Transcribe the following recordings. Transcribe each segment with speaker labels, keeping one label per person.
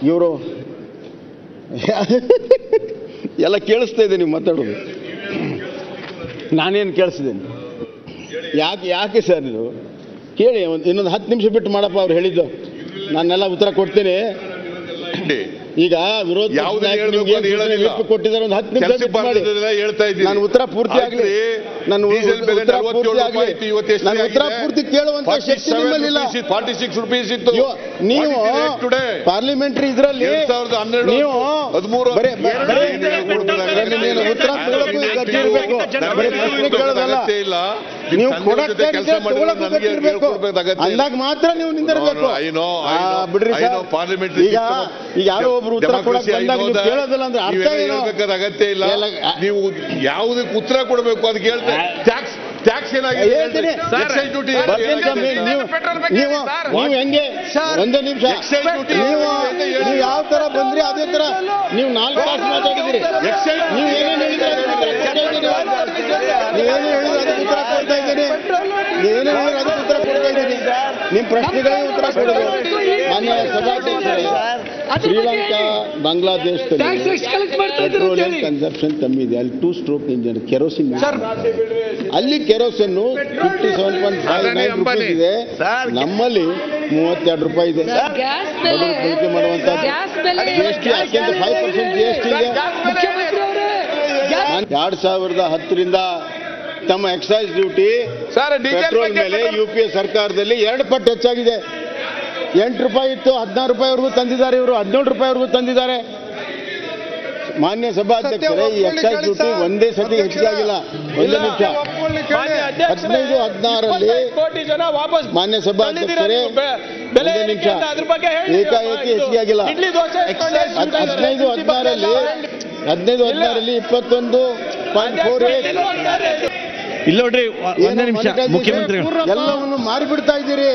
Speaker 1: ಇವರು ಎಲ್ಲ ಕೇಳಿಸ್ತಾ ಇದೆ ನೀವು ಮಾತಾಡೋದು ನಾನೇನು ಕೇಳಿಸಿದ್ದೇನೆ ಯಾಕೆ ಯಾಕೆ ಸರ್ ಇದು ಕೇಳಿ ಒಂದು ಇನ್ನೊಂದು ಹತ್ತು ನಿಮಿಷ ಬಿಟ್ಟು ಮಾಡಪ್ಪ ಅವ್ರು ಹೇಳಿದ್ದು ನಾನೆಲ್ಲ ಉತ್ತರ ಕೊಡ್ತೀನಿ ಈಗ ವಿರೋಧ ಪಕ್ಷದ
Speaker 2: ಯಾವ್ದನ್ನ
Speaker 1: ನಾಯಕರು
Speaker 2: ಹೇಳ್ಬೇಕು
Speaker 1: ನಿಮ್ಗೆ
Speaker 2: ಅಂತ ಹೇಳೋದಿಲ್ಲ.
Speaker 1: whip ಕೊಟ್ಟಿದ್ದಾರೆ ಒಂದು ಹತ್ತು ನಿಮಿಷ
Speaker 2: ಕೆಲ್ಸಕ್ಕೆ
Speaker 1: ಬಿಟ್ಟು ಮಾಡಿ
Speaker 2: ಬಾರದಿದ್ದೆಲ್ಲ ಹೇಳ್ತಾ ಇದ್ದೀನಿ
Speaker 1: ನಾನು ಉತ್ತರ ಪೂರ್ತಿ ಆಗಲಿ ನಾನು
Speaker 2: ಡೀಸೆಲ್ ಬೆಲೆ
Speaker 1: ಉತ್ತರ
Speaker 2: 47
Speaker 1: ಪೂರ್ತಿ
Speaker 2: ರೂಪಾಯಿ
Speaker 1: ಆಗಲಿ
Speaker 2: ಇತ್ತು, ಇವತ್ತು ಎಷ್ಟು
Speaker 1: ನಾನು ಉತ್ತರ
Speaker 2: ಆಗಿದೆ?
Speaker 1: ಪೂರ್ತಿ ಕೇಳುವಂತ ಶಕ್ತಿ
Speaker 2: 47
Speaker 1: ನಿಮ್ಮಲ್ಲಿಲ್ಲ
Speaker 2: rupees ಇತ್ತು, 46 rupees ಇತ್ತು
Speaker 1: ಇವ- ನೀವು
Speaker 2: What is the rate today?
Speaker 1: Parliamentary ಇದರಲ್ಲಿ
Speaker 2: ಎರಡ್ ಸಾವಿರದ ಹನ್ನೆರಡು,
Speaker 1: ನೀವು
Speaker 2: ಹದಿಮೂರು,
Speaker 1: ಬರೀ- ಬರೀ- ಬರೀ-
Speaker 2: ಏನು ಕೊಡ್ಬೋದಾಗಿದೆ?
Speaker 1: ಬರೀ ನೀವು ಉತ್ತರ ಕೊಡೋಕ್ಕೂ ಗಟ್ಟಿ ಇರ್ಬೇಕು.
Speaker 2: ನಮಗೆ
Speaker 1: ಬರೀ ಪ್ರಶ್ನೆ ಕೇಳೋದಲ್ಲ.
Speaker 2: ಅಗತ್ಯ ಇಲ್ಲ
Speaker 1: ನೀವು
Speaker 2: ಸಂಜೆ
Speaker 1: ಕೊಡಕ್ಕೆ
Speaker 2: ಜೊತೆ ಕೆಲಸ ಮಾಡಿದ್ರೆ
Speaker 1: ತಗೊಳಕ್ಕೂ
Speaker 2: ನನಗೆ
Speaker 1: ಗಟ್ಟಿ ಇರ್ಬೇಕು.
Speaker 2: ಹೇಳ್ಕೊಡ್ಬೇಕು ಅಗತ್ಯ ಇಲ್ಲ.
Speaker 1: ಅಂದಾಗ ಮಾತ್ರ ನೀವು ನಿಂದಿರಬೇಕು
Speaker 2: No, no, I know, I
Speaker 1: ah,
Speaker 2: know.
Speaker 1: ಬಿಡ್ರಿ
Speaker 2: I
Speaker 1: ಸರ್
Speaker 2: know, parliamentary
Speaker 1: ಈಗ
Speaker 2: system.
Speaker 1: ಈಗ ಯಾರೋ ಒಬ್ರು ಉತ್ತರ ಕೊಡಕ್
Speaker 2: Democracy, I
Speaker 1: ಬಂದಾಗ
Speaker 2: know
Speaker 1: ನೀವು
Speaker 2: that.
Speaker 1: ಕೇಳೋದಿಲ್ಲ ಅಂದ್ರೆ ಅರ್ಥ
Speaker 2: ನೀವೇನು
Speaker 1: ಏನು
Speaker 2: ಹೇಳ್ಬೇಕಾದ ಅಗತ್ಯ ಇಲ್ಲ
Speaker 1: ಎಲ್ಲ-
Speaker 2: ನೀವು ಯಾವುದಕ್ಕೆ ಉತ್ತರ ಕೊಡಬೇಕು ಅದಕ್ಕೆ ಹೇಳ್ತಾ ಟ್ಯಾಕ್ಸ್ ಟ್ಯಾಕ್ಸ್ ಏನಾಗಿದೆ
Speaker 1: ಹೇಳ್ತೀನಿ.
Speaker 2: ಎಕ್ಸೈಸ್ ಡ್ಯೂಟಿ
Speaker 1: ಬರ್ತೀನಿ ಸರ್, ನೀವು ನೀವು ನೀವು ನೀವು ಹೆಂಗೆ ಒಂದೇ ನಿಮಿಷ
Speaker 2: Excise duty
Speaker 1: ನೀವು
Speaker 2: ಅಂತ ಹೇಳಿ.
Speaker 1: ನೀವು ಯಾವ ತರ ಬಂದ್ರಿ ಅದೇ ತರ ನೀವು ನಾಲ್ಕು ತಾಸು ಮಾತಾಡಿದಿರಿ
Speaker 2: Excise-
Speaker 1: ನೀವು ಏನೇನು ಹೇಳಿದ್ರೆ ಅದಕ್ಕೆ ಉತ್ತರ ಕೊಡ್ತಾ ಇದ್ದೀರಿ ನೀವೇನು ಹೇಳಿದ್ರೆ ಅದಕ್ಕೆ ಉತ್ತರ ಕೊಡ್ತಾ ಇದ್ದೀನಿ ನೀವೇನು ಹೇಳಿದ್ರೆ ಅದಕ್ಕೆ ಉತ್ತರ ಕೊಡ್ತಾ ಇದ್ದೀನಿ ನಿಮ್ಮ ಪ್ರಶ್ನೆಗಳಿಗೆ ಉತ್ತರ ಕೊಡೋದು ಮಾನ್ಯ ಸಭಾಧ್ಯಕ್ಷರೇ ಶ್ರೀಲಂಕಾ ಬಾಂಗ್ಲಾದೇಶದಲ್ಲಿ ಪೆಟ್ರೋಲಿಯಂ ಕನ್ಸಂಪ್ಷನ್ ಕಮ್ಮಿ ಇದೆ ಅಲ್ಲಿ ಟೂ ಸ್ಟ್ರೋಕ್ ಇಂಜಿನ್ ಕೆರೋಸಿನ್ ಅಲ್ಲಿ kerosene fifty seven point five nine rupees ಇದೆ ನಮ್ಮಲ್ಲಿ ಮೂವತ್ತೆರಡು ರೂಪಾಯಿ ಇದೆ
Speaker 3: ಗ್ಯಾಸ್ ಬೆಲೆ
Speaker 1: ಬಡವರು ಬಳಕೆ ಮಾಡುವಂತ
Speaker 3: ಗ್ಯಾಸ್ ಬೆಲೆ
Speaker 1: ಜಿ ಎಸ್ ಟಿ ಅತ್ಯಂತ five percent G S T ಇದೆ
Speaker 3: ಮುಖ್ಯಮಂತ್ರಿ ಅವರೇ ಗ್ಯಾಸ್
Speaker 1: ಎರಡ್ ಸಾವಿರದ ಹತ್ತರಿಂದ ತಮ್ಮ excise duty
Speaker 4: sir diesel
Speaker 1: petrol ಮೇಲೆ ಯು ಪಿ ಎ ಸರ್ಕಾರದಲ್ಲಿ ಎರಡು ಪಟ್ಟು ಹೆಚ್ಚಾಗಿದೆ ಎಂಟು ರೂಪಾಯಿ ಇತ್ತು ಹದಿನಾರು ರೂಪಾಯಿವರೆಗೂ ತಂದಿದ್ದಾರೆ ಇವರು ಹದಿನೇಳು ರೂಪಾಯಿವರೆಗೂ ತಂದಿದ್ದಾರೆ ಮಾನ್ಯ ಸಭಾಧ್ಯಕ್ಷರೇ ಈ ಎಕ್ಸೈಸ್ ಡ್ಯೂಟಿ ಒಂದೇ ಸತಿ ಹೆಚ್ಚಿಗೆ ಆಗಿಲ್ಲ ಒಂದೇ ನಿಮಿಷ ಹದಿನೈದು ಹದಿನಾರರಲ್ಲಿ
Speaker 4: ಕೋಟಿ ಜನ ವಾಪಸ್
Speaker 1: ಮಾನ್ಯ ಸಭಾಧ್ಯಕ್ಷರೇ ಒಂದೇ ನಿಮಿಷ ಏಕಾಏಕಿ ಹೆಚ್ಚಿಗೆ ಆಗಿಲ್ಲ ಹದ್- ಹದಿನೈದು ಹದಿನಾರಲ್ಲಿ ಹದಿನೈದು ಹದಿನಾರಲ್ಲಿ ಇಪ್ಪತ್ತೊಂದು ಪಾಯಿಂಟ್ ಫೋರ್ ಏಟ್
Speaker 5: ಇಲ್ಲ ನೋಡ್ರಿ ಒ- ಒಂದೇ ನಿಮಿಷ ಮುಖ್ಯಮಂತ್ರಿಗಳು
Speaker 1: ಎಲ್ಲವನ್ನು ಮಾರಿಬಿಡ್ತಾ ಇದ್ದೀರಿ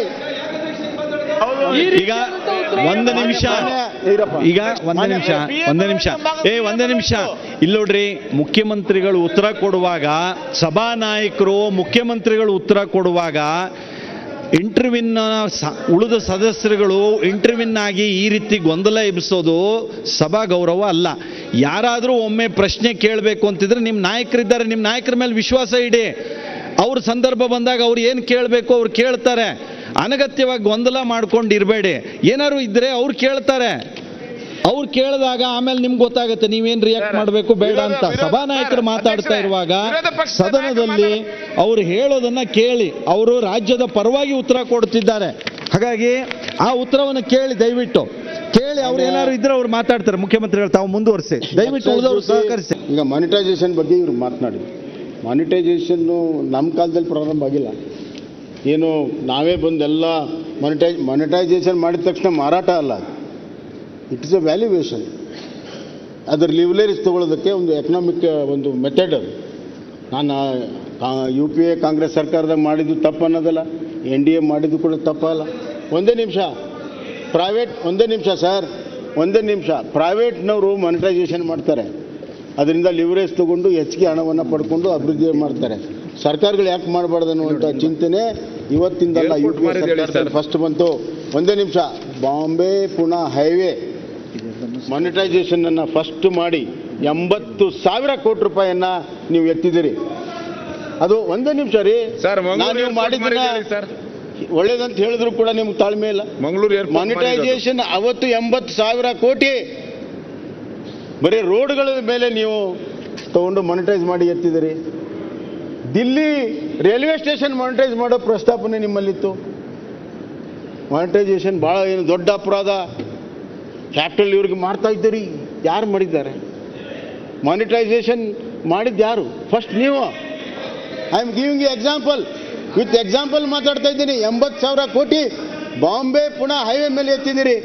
Speaker 5: ಈಗ ಒಂದು ನಿಮಿಷ
Speaker 1: ಈರಪ್ಪ.
Speaker 5: ಈಗ ಒಂದೇ ನಿಮಿಷ ಒಂದೇ ನಿಮಿಷ ಏ ಒಂದೇ ನಿಮಿಷ ಇಲ್ಲಿ ನೋಡ್ರಿ ಮುಖ್ಯಮಂತ್ರಿಗಳು ಉತ್ತರ ಕೊಡುವಾಗ ಸಭಾನಾಯಕರು ಮುಖ್ಯಮಂತ್ರಿಗಳು ಉತ್ತರ ಕೊಡುವಾಗ ಇಂಟರ್ವಿನ್ ಉಳಿದ ಸದಸ್ಯರುಗಳು ಇಂಟರ್ವಿನ್ ಆಗಿ ಈ ರೀತಿ ಗೊಂದಲ ಎಬ್ಬಿಸೋದು ಸಭಾ ಗೌರವ ಅಲ್ಲ ಯಾರಾದರೂ ಒಮ್ಮೆ ಪ್ರಶ್ನೆ ಕೇಳಬೇಕು ಅಂತಿದ್ರೆ ನಿಮ್ಮ ನಾಯಕರಿದ್ದಾರೆ ನಿಮ್ಮ ನಾಯಕರ ಮೇಲೆ ವಿಶ್ವಾಸ ಇಡಿ ಅವ್ರ ಸಂದರ್ಭ ಬಂದಾಗ ಅವ್ರು ಏನು ಕೇಳಬೇಕು ಅವ್ರು ಕೇಳ್ತಾರೆ ಅನಗತ್ಯವಾಗಿ ಗೊಂದಲ ಮಾಡ್ಕೊಂಡು ಇರಬೇಡಿ ಏನಾದ್ರು ಇದ್ರೆ ಅವ್ರು ಕೇಳ್ತಾರೆ ಅವ್ರು ಕೇಳಿದಾಗ ಆಮೇಲೆ ನಿಮ್ಗೆ ಗೊತ್ತಾಗುತ್ತೆ ನೀವೇನ್ ರಿಯಾಕ್ಟ್ ಮಾಡಬೇಕು ಬೇಡ ಅಂತ ಸಭಾನಾಯಕರು ಮಾತಾಡ್ತಾ ಇರುವಾಗ ಸದನದಲ್ಲಿ ಅವ್ರು ಹೇಳೋದನ್ನ ಕೇಳಿ ಅವರು ರಾಜ್ಯದ ಪರವಾಗಿ ಉತ್ತರ ಕೊಡ್ತಿದ್ದಾರೆ ಹಾಗಾಗಿ ಆ ಉತ್ತರವನ್ನು ಕೇಳಿ ದಯವಿಟ್ಟು ಕೇಳಿ ಅವ್ರು ಏನಾದ್ರು ಇದ್ರೆ ಅವ್ರು ಮಾತಾಡ್ತಾರೆ ಮುಖ್ಯಮಂತ್ರಿಗಳು ತಾವು ಮುಂದುವರಿಸಿ ದಯವಿಟ್ಟು ಉಳಿದವರು ಸಹಕರಿಸಿ
Speaker 1: ಈಗ ಮಾನಿಟೈಸೇಷನ್ ಬಗ್ಗೆ ಇವ್ರು ಮಾತನಾಡಿ ಮಾನಿಟೈಸೇಷನ್ನು ನಮ್ಮ ಕಾಲದಲ್ಲಿ ಪ್ರಾರಂಭ ಆಗಿಲ್ಲ ಏನು ನಾವೇ ಬಂದು ಎಲ್ಲ ಮಾನಿಟೈ ಮಾನಿಟೈಸೇಷನ್ ಮಾಡಿದ ತಕ್ಷಣ ಮಾರಾಟ ಅಲ್ಲ ಇಟ್ ಇಸ್ ಎ ವ್ಯಾಲ್ಯೂಯೇಷನ್ ಅದರ ಲಿವಲೇಜ್ ತಗೊಳ್ಳೋದಕ್ಕೆ ಒಂದು ಎಕನಾಮಿಕ್ ಒಂದು ಮೆಥಡ್ ಅದು ನಾನು ಯು ಪಿ ಎ ಕಾಂಗ್ರೆಸ್ ಸರ್ಕಾರದಾಗ ಮಾಡಿದ್ದು ತಪ್ಪು ಅನ್ನೋದಲ್ಲ ಎನ್ ಡಿ ಎ ಮಾಡಿದ್ದು ಕೂಡ ತಪ್ಪಲ್ಲ ಒಂದೇ ನಿಮಿಷ ಪ್ರೈವೇಟ್ ಒಂದೇ ನಿಮಿಷ ಸರ್ ಒಂದೇ ನಿಮಿಷ ಪ್ರೈವೇಟ್ನವರು ಮಾನಿಟೈಸೇಷನ್ ಮಾಡ್ತಾರೆ ಅದರಿಂದ ಲಿವರೇಜ್ ತಗೊಂಡು ಹೆಚ್ಚಿಗೆ ಹಣವನ್ನು ಪಡ್ಕೊಂಡು ಅಭಿವೃದ್ಧಿ ಮಾಡ್ತಾರೆ ಸರ್ಕಾರಗಳು ಯಾಕೆ ಮಾಡಬಾರ್ದು ಅನ್ನುವಂಥ ಚಿಂತನೆ ಇವತ್ತಿಂದಲ್ಲ ಯು ಪಿ ಸರ್ಕಾರದಲ್ಲಿ ಫಸ್ಟ್ ಬಂತು ಒಂದೇ ನಿಮಿಷ ಬಾಂಬೆ ಪುಣೆ ಹೈವೇ ಮಾನಿಟೈಸೇಷನ್ ಅನ್ನ ಫಸ್ಟ್ ಮಾಡಿ ಎಂಬತ್ತು ಸಾವಿರ ಕೋಟಿ ರೂಪಾಯಿಯನ್ನ ನೀವು ಎತ್ತಿದಿರಿ ಅದು ಒಂದೇ ನಿಮಿಷ ರೀ
Speaker 4: ಸರ್
Speaker 1: ನಾನು ನೀವು ಮಾಡಿದ್ದನ್ನ
Speaker 4: ಸರ್
Speaker 1: ಒಳ್ಳೇದಂತ ಹೇಳಿದ್ರು ಕೂಡ ನಿಮ್ಗೆ ತಾಳ್ಮೆ ಇಲ್ಲ
Speaker 4: ಮಂಗಳೂರು ಏರ್ಪೋರ್ಟ್
Speaker 1: ಮಾನಿಟೈಸೇಷನ್ ಅವತ್ತು ಎಂಬತ್ತು ಸಾವಿರ ಕೋಟಿ ಬರೀ ರೋಡ್ಗಳ ಮೇಲೆ ನೀವು ತಗೊಂಡು ಮಾನಿಟೈಸ್ ಮಾಡಿ ಎತ್ತಿದಿರಿ ದಿಲ್ಲಿ ರೈಲ್ವೆ ಸ್ಟೇಷನ್ ಮಾನಿಟೈಸ್ ಮಾಡೋ ಪ್ರಸ್ತಾಪನೆ ನಿಮ್ಮಲ್ಲಿತ್ತು ಮಾನಿಟೈಸೇಷನ್ ಭಾಳ ಏನು ದೊಡ್ಡ ಅಪರಾಧ ಕ್ಯಾಪಿಟಲ್ ಇವ್ರಿಗೆ ಮಾಡ್ತಾ ಇದ್ದೀರಿ ಯಾರು ಮಾಡಿದ್ದಾರೆ ಮಾನಿಟೈಸೇಷನ್ ಮಾಡಿದ್ದು ಯಾರು ಫಸ್ಟ್ ನೀವು I am giving you example with example ಮಾತಾಡ್ತಾ ಇದ್ದೀನಿ ಎಂಬತ್ತು ಸಾವಿರ ಕೋಟಿ ಬಾಂಬೆ ಪುಣೆ ಹೈವೇ ಮೇಲೆ ಎತ್ತಿದ್ದೀರಿ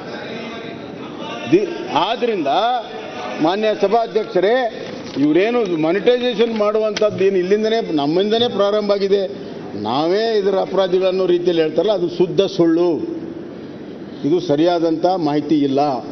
Speaker 1: ದಿ ಆದ್ರಿಂದ ಮಾನ್ಯ ಸಭಾಧ್ಯಕ್ಷರೇ ಇವರೇನು ಮಾನಿಟೈಸೇಷನ್ ಮಾಡುವಂಥದ್ದು ಏನು ಇಲ್ಲಿಂದನೇ ನಮ್ಮಿಂದನೇ ಪ್ರಾರಂಭ ಆಗಿದೆ ನಾವೇ ಇದರ ಅಪರಾಧಿಗಳನ್ನೋ ರೀತಿಯಲ್ಲಿ ಹೇಳ್ತಾರಲ್ಲ ಅದು ಶುದ್ಧ ಸುಳ್ಳು ಇದು ಸರಿಯಾದಂಥ ಮಾಹಿತಿ ಇಲ್ಲ